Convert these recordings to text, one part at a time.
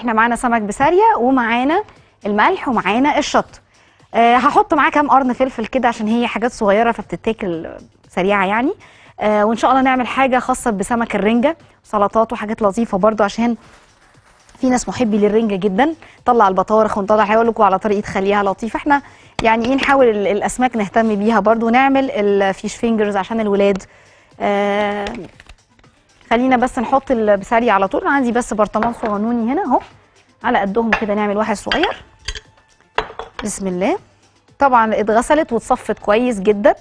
احنا معانا سمك بسارية ومعانا الملح ومعانا الشط أه هحط معاه كام قرن فلفل كده عشان هي حاجات صغيرة فبتتاكل سريعة يعني أه وان شاء الله نعمل حاجة خاصة بسمك الرنجة سلطات وحاجات لطيفة برضو عشان في ناس محبي للرنجة جدا طلع البطارخ ونطلع هقول لكم على طريقة خليها لطيفة احنا يعني ايه نحاول ال- الاسماك نهتم بيها برضو ونعمل الفيش فينجرز عشان الولاد آه خلينا بس نحط البسارية على طول أنا عندي بس برطمان صغنوني هنا اهو على قدهم كده نعمل واحد صغير بسم الله طبعا اتغسلت واتصفت كويس جدا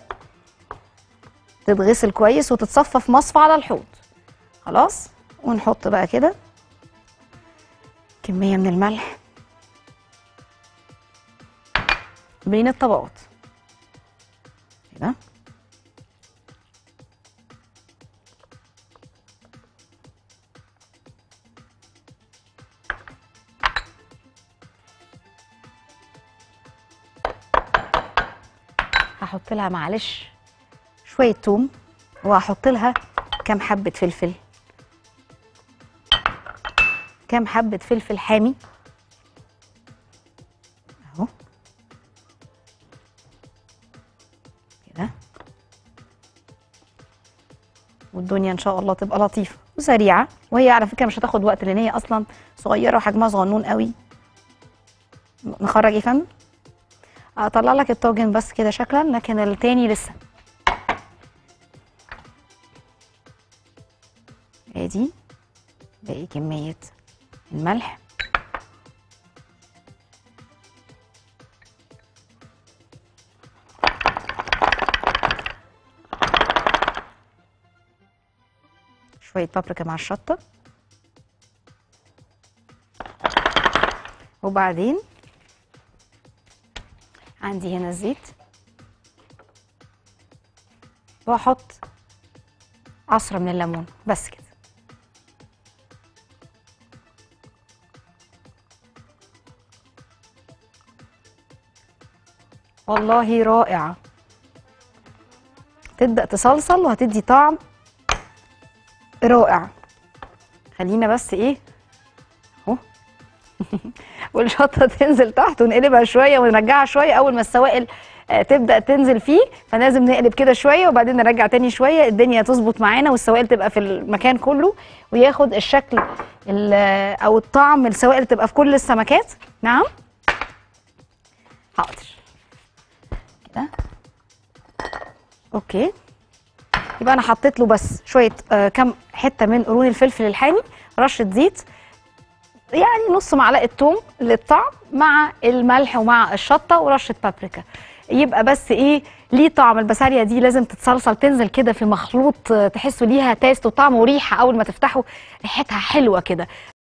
تتغسل كويس وتتصفى في مصفى على الحوض خلاص ونحط بقى كده كمية من الملح بين الطبقات كده هحط لها معلش شوية توم وهحط لها كام حبة فلفل كام حبة فلفل حامي اهو كده والدنيا ان شاء الله تبقى لطيفة وسريعة وهي على فكرة مش هتاخد وقت لان هي اصلا صغيرة وحجمها صغنون قوي نخرج ايه يا فندم؟ اطلع لك الطاجن بس كده شكلا لكن التاني لسه ادي باقي كمية الملح شوية بابريكا مع الشطة وبعدين عندي هنا الزيت واحط عصرة من الليمون بس كده والله رائعة تبدأ تصلصل وهتدي طعم رائع خلينا بس ايه اهو والشطه تنزل تحت ونقلبها شويه ونرجعها شويه اول ما السوائل آه، تبدا تنزل فيه فلازم نقلب كده شويه وبعدين نرجع تاني شويه الدنيا تظبط معانا والسوائل تبقى في المكان كله وياخد الشكل ال- او الطعم السوائل تبقى في كل السمكات نعم حاضر كده اوكي يبقى انا حطيت له بس شويه آه كام حته من قرون الفلفل الحامي رشه زيت يعني نص معلقه توم للطعم مع الملح ومع الشطه ورشه بابريكا يبقى بس ايه ليه طعم البسارية دي لازم تتصلصل تنزل كده في مخلوط آه، تحسوا ليها تيست وطعم وريحه اول ما تفتحوا ريحتها حلوه كده